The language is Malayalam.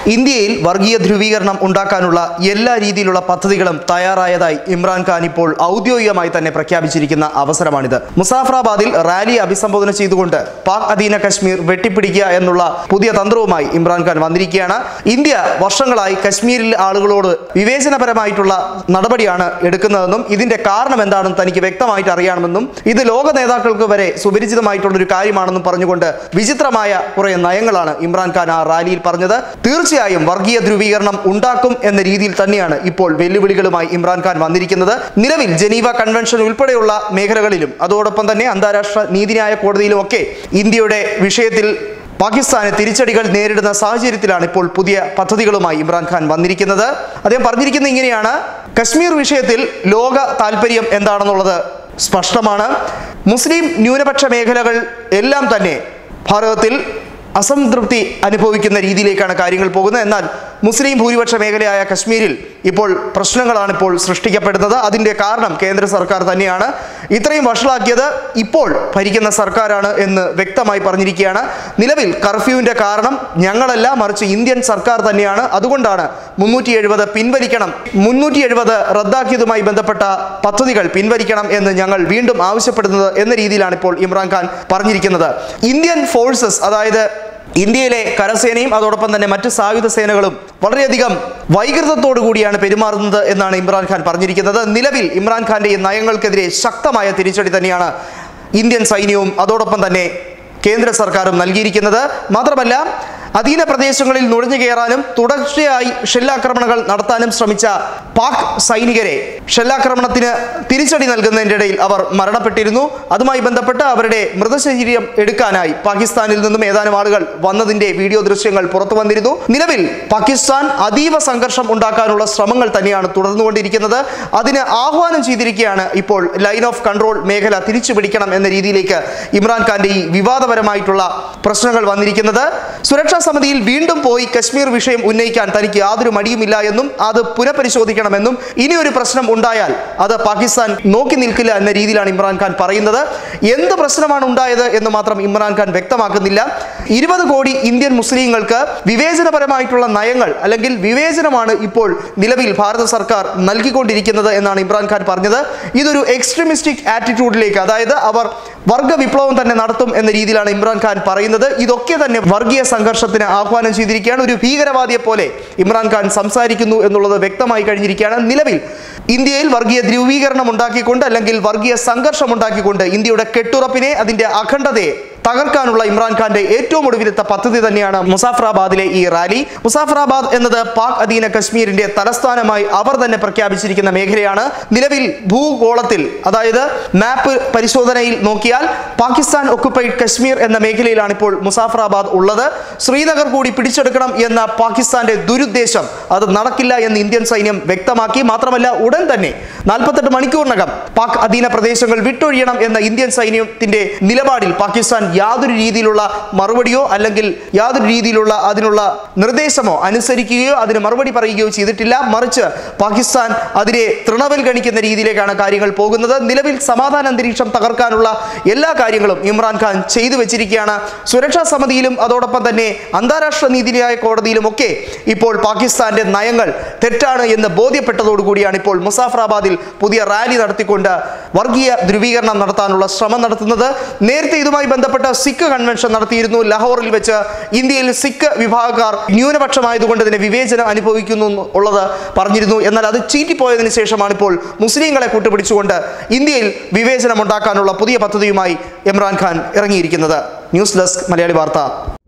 ഇന്ത്യയിൽ വർഗീയ ധ്രുവീകരണം ഉണ്ടാക്കാനുള്ള എല്ലാ രീതിയിലുള്ള പദ്ധതികളും തയ്യാറായതായി ഇമ്രാൻഖാൻ ഇപ്പോൾ ഔദ്യോഗികമായി തന്നെ പ്രഖ്യാപിച്ചിരിക്കുന്ന അവസരമാണിത് മുസാഫറാബാദിൽ റാലി അഭിസംബോധന ചെയ്തുകൊണ്ട് പാക് അധീന കശ്മീർ വെട്ടിപ്പിടിക്കുക എന്നുള്ള പുതിയ തന്ത്രവുമായി ഇമ്രാൻഖാൻ വന്നിരിക്കുകയാണ് ഇന്ത്യ വർഷങ്ങളായി കശ്മീരിൽ ആളുകളോട് വിവേചനപരമായിട്ടുള്ള നടപടിയാണ് എടുക്കുന്നതെന്നും ഇതിന്റെ കാരണം എന്താണെന്ന് തനിക്ക് വ്യക്തമായിട്ട് അറിയാമെന്നും ഇത് ലോക നേതാക്കൾക്ക് വരെ സുപരിചിതമായിട്ടുള്ള ഒരു കാര്യമാണെന്നും പറഞ്ഞുകൊണ്ട് വിചിത്രമായ കുറെ നയങ്ങളാണ് ഇമ്രാൻഖാൻ ആ റാലിയിൽ പറഞ്ഞത് തീർച്ചയായും വർഗീയ ധ്രുവീകരണം ഉണ്ടാക്കും എന്ന രീതിയിൽ തന്നെയാണ് ഇപ്പോൾ വെല്ലുവിളികളുമായി ഇമ്രാൻഖാൻ വന്നിരിക്കുന്നത് നിലവിൽ ജനീവ കൺവെൻഷൻ ഉൾപ്പെടെയുള്ള മേഖലകളിലും അതോടൊപ്പം തന്നെ അന്താരാഷ്ട്ര നീതിന്യായ കോടതിയിലുമൊക്കെ ഇന്ത്യയുടെ വിഷയത്തിൽ പാകിസ്ഥാന് തിരിച്ചടികൾ നേരിടുന്ന സാഹചര്യത്തിലാണ് ഇപ്പോൾ പുതിയ പദ്ധതികളുമായി ഇമ്രാൻഖാൻ വന്നിരിക്കുന്നത് അദ്ദേഹം പറഞ്ഞിരിക്കുന്നത് ഇങ്ങനെയാണ് കശ്മീർ വിഷയത്തിൽ ലോക താല്പര്യം എന്താണെന്നുള്ളത് സ്പഷ്ടമാണ് മുസ്ലിം ന്യൂനപക്ഷ മേഖലകൾ എല്ലാം തന്നെ ഭാരതത്തിൽ അസംതൃപ്തി അനുഭവിക്കുന്ന രീതിയിലേക്കാണ് കാര്യങ്ങൾ പോകുന്നത് എന്നാൽ മുസ്ലിം ഭൂരിപക്ഷ മേഖലയായ കശ്മീരിൽ ഇപ്പോൾ പ്രശ്നങ്ങളാണ് ഇപ്പോൾ സൃഷ്ടിക്കപ്പെടുന്നത് അതിൻ്റെ കാരണം കേന്ദ്ര സർക്കാർ തന്നെയാണ് ഇത്രയും വഷളാക്കിയത് ഇപ്പോൾ ഭരിക്കുന്ന സർക്കാരാണ് എന്ന് വ്യക്തമായി പറഞ്ഞിരിക്കുകയാണ് നിലവിൽ കർഫ്യൂവിൻ്റെ കാരണം ഞങ്ങളല്ല മറിച്ച് ഇന്ത്യൻ സർക്കാർ തന്നെയാണ് അതുകൊണ്ടാണ് മുന്നൂറ്റി എഴുപത് പിൻവലിക്കണം മുന്നൂറ്റി എഴുപത് റദ്ദാക്കിയതുമായി ബന്ധപ്പെട്ട പദ്ധതികൾ പിൻവലിക്കണം എന്ന് ഞങ്ങൾ വീണ്ടും ആവശ്യപ്പെടുന്നത് എന്ന രീതിയിലാണ് ഇപ്പോൾ ഇമ്രാൻഖാൻ പറഞ്ഞിരിക്കുന്നത് ഇന്ത്യൻ ഫോഴ്സസ് അതായത് ഇന്ത്യയിലെ കരസേനയും അതോടൊപ്പം തന്നെ മറ്റ് സായുധ സേനകളും വളരെയധികം വൈകൃതത്തോടു കൂടിയാണ് പെരുമാറുന്നത് എന്നാണ് ഇമ്രാൻഖാൻ പറഞ്ഞിരിക്കുന്നത് നിലവിൽ ഇമ്രാൻഖാന്റെ ഈ നയങ്ങൾക്കെതിരെ ശക്തമായ തിരിച്ചടി തന്നെയാണ് ഇന്ത്യൻ സൈന്യവും അതോടൊപ്പം തന്നെ കേന്ദ്ര സർക്കാരും നൽകിയിരിക്കുന്നത് മാത്രമല്ല അധീന പ്രദേശങ്ങളിൽ നുഴഞ്ഞു കയറാനും തുടർച്ചയായി ഷെല്ലാക്രമണങ്ങൾ നടത്താനും ശ്രമിച്ച പാക് സൈനികരെ ഷെല്ലാക്രമണത്തിന് തിരിച്ചടി നൽകുന്നതിൻ്റെ ഇടയിൽ അവർ മരണപ്പെട്ടിരുന്നു അതുമായി ബന്ധപ്പെട്ട് അവരുടെ മൃതശരീരം എടുക്കാനായി പാകിസ്ഥാനിൽ നിന്നും ഏതാനും ആളുകൾ വന്നതിന്റെ വീഡിയോ ദൃശ്യങ്ങൾ പുറത്തു വന്നിരുന്നു നിലവിൽ പാകിസ്ഥാൻ അതീവ സംഘർഷം ഉണ്ടാക്കാനുള്ള ശ്രമങ്ങൾ തന്നെയാണ് തുടർന്നുകൊണ്ടിരിക്കുന്നത് അതിന് ആഹ്വാനം ചെയ്തിരിക്കുകയാണ് ഇപ്പോൾ ലൈൻ ഓഫ് കൺട്രോൾ മേഖല തിരിച്ചു പിടിക്കണം എന്ന രീതിയിലേക്ക് ഇമ്രാൻഖാന്റെ ഈ വിവാദപരമായിട്ടുള്ള പ്രശ്നങ്ങൾ വന്നിരിക്കുന്നത് സുരക്ഷാ സമിതിയിൽ വീണ്ടും പോയി കശ്മീർ വിഷയം ഉന്നയിക്കാൻ തനിക്ക് യാതൊരു മടിയുമില്ല എന്നും അത് പുനഃപരിശോധിക്കണമെന്നും ഇനിയൊരു പ്രശ്നം ഉണ്ടായാൽ അത് പാകിസ്ഥാൻ നോക്കി നിൽക്കില്ല എന്ന രീതിയിലാണ് ഇമ്രാൻഖാൻ പറയുന്നത് എന്ത് പ്രശ്നമാണ് ഉണ്ടായത് എന്ന് മാത്രം ഇമ്രാൻഖാൻ വ്യക്തമാക്കുന്നില്ല ഇരുപത് കോടി ഇന്ത്യൻ മുസ്ലിങ്ങൾക്ക് വിവേചനപരമായിട്ടുള്ള നയങ്ങൾ അല്ലെങ്കിൽ വിവേചനമാണ് ഇപ്പോൾ നിലവിൽ ഭാരത സർക്കാർ നൽകിക്കൊണ്ടിരിക്കുന്നത് എന്നാണ് ഇമ്രാൻഖാൻ പറഞ്ഞത് ഇതൊരു എക്സ്ട്രീമിസ്റ്റിക് ആറ്റിറ്റ്യൂഡിലേക്ക് അതായത് അവർ വർഗ വിപ്ലവം തന്നെ നടത്തും എന്ന രീതിയിലാണ് ഇമ്രാൻഖാൻ പറയുന്നത് ഇതൊക്കെ തന്നെ വർഗീയ സംഘർഷത്തിന് ആഹ്വാനം ചെയ്തിരിക്കുകയാണ് ഒരു ഭീകരവാദിയെ പോലെ ഇമ്രാൻഖാൻ സംസാരിക്കുന്നു എന്നുള്ളത് വ്യക്തമായി കഴിഞ്ഞിരിക്കുകയാണ് നിലവിൽ ഇന്ത്യയിൽ വർഗീയ ധ്രുവീകരണം ഉണ്ടാക്കിക്കൊണ്ട് അല്ലെങ്കിൽ വർഗീയ സംഘർഷം ഉണ്ടാക്കിക്കൊണ്ട് ഇന്ത്യയുടെ കെട്ടുറപ്പിനെ അതിന്റെ അഖണ്ഡതയെ തകർക്കാനുള്ള ഇമ്രാൻഖാന്റെ ഏറ്റവും ഒടുവിലത്തെ പദ്ധതി തന്നെയാണ് മുസാഫറാബാദിലെ ഈ റാലി മുസാഫറാബാദ് എന്നത് പാക് അധീന കശ്മീരിന്റെ തലസ്ഥാനമായി അവർ തന്നെ പ്രഖ്യാപിച്ചിരിക്കുന്ന മേഖലയാണ് നിലവിൽ ഭൂഗോളത്തിൽ അതായത് മാപ്പ് പരിശോധനയിൽ നോക്കിയാൽ പാകിസ്ഥാൻ ഒക്കുപ്പൈഡ് കശ്മീർ എന്ന മേഖലയിലാണ് ഇപ്പോൾ മുസാഫറാബാദ് ഉള്ളത് ശ്രീനഗർ കൂടി പിടിച്ചെടുക്കണം എന്ന പാകിസ്ഥാന്റെ ദുരുദ്ദേശം അത് നടക്കില്ല എന്ന് ഇന്ത്യൻ സൈന്യം വ്യക്തമാക്കി മാത്രമല്ല ഉടൻ തന്നെ നാൽപ്പത്തെട്ട് മണിക്കൂറിനകം പാക് അധീന പ്രദേശങ്ങൾ വിട്ടൊഴിയണം എന്ന ഇന്ത്യൻ സൈന്യത്തിന്റെ നിലപാടിൽ പാകിസ്ഥാൻ യാതൊരു രീതിയിലുള്ള മറുപടിയോ അല്ലെങ്കിൽ യാതൊരു രീതിയിലുള്ള അതിനുള്ള നിർദ്ദേശമോ അനുസരിക്കുകയോ അതിന് മറുപടി പറയുകയോ ചെയ്തിട്ടില്ല മറിച്ച് പാകിസ്ഥാൻ അതിനെ തൃണവൽഗണിക്കുന്ന രീതിയിലേക്കാണ് കാര്യങ്ങൾ പോകുന്നത് നിലവിൽ സമാധാന അന്തരീക്ഷം തകർക്കാനുള്ള എല്ലാ കാര്യങ്ങളും ഇമ്രാൻഖാൻ ചെയ്തു വെച്ചിരിക്കുകയാണ് സുരക്ഷാ സമിതിയിലും അതോടൊപ്പം തന്നെ അന്താരാഷ്ട്ര നീതിന്യായ കോടതിയിലും ഒക്കെ ഇപ്പോൾ പാകിസ്ഥാന്റെ നയങ്ങൾ തെറ്റാണ് എന്ന് ബോധ്യപ്പെട്ടതോടുകൂടിയാണ് ഇപ്പോൾ മുസാഫറാബാദിൽ പുതിയ റാലി നടത്തിക്കൊണ്ട് വർഗീയ ധ്രുവീകരണം നടത്താനുള്ള ശ്രമം നടത്തുന്നത് നേരത്തെ ഇതുമായി ബന്ധപ്പെട്ട സിഖ് കൺവെൻഷൻ നടത്തിയിരുന്നു ലാഹോറിൽ വെച്ച് ഇന്ത്യയിൽ സിഖ് വിഭാഗക്കാർ ന്യൂനപക്ഷമായതുകൊണ്ട് തന്നെ വിവേചനം അനുഭവിക്കുന്നു എന്ന് ഉള്ളത് പറഞ്ഞിരുന്നു എന്നാൽ അത് ചീറ്റിപ്പോയതിനു ശേഷമാണ് ഇപ്പോൾ മുസ്ലിങ്ങളെ കൂട്ടുപിടിച്ചുകൊണ്ട് ഇന്ത്യയിൽ വിവേചനം ഉണ്ടാക്കാനുള്ള പുതിയ പദ്ധതിയുമായി ഇമ്രാൻഖാൻ ഇറങ്ങിയിരിക്കുന്നത് ന്യൂസ് ഡെസ്ക് മലയാളി വാർത്ത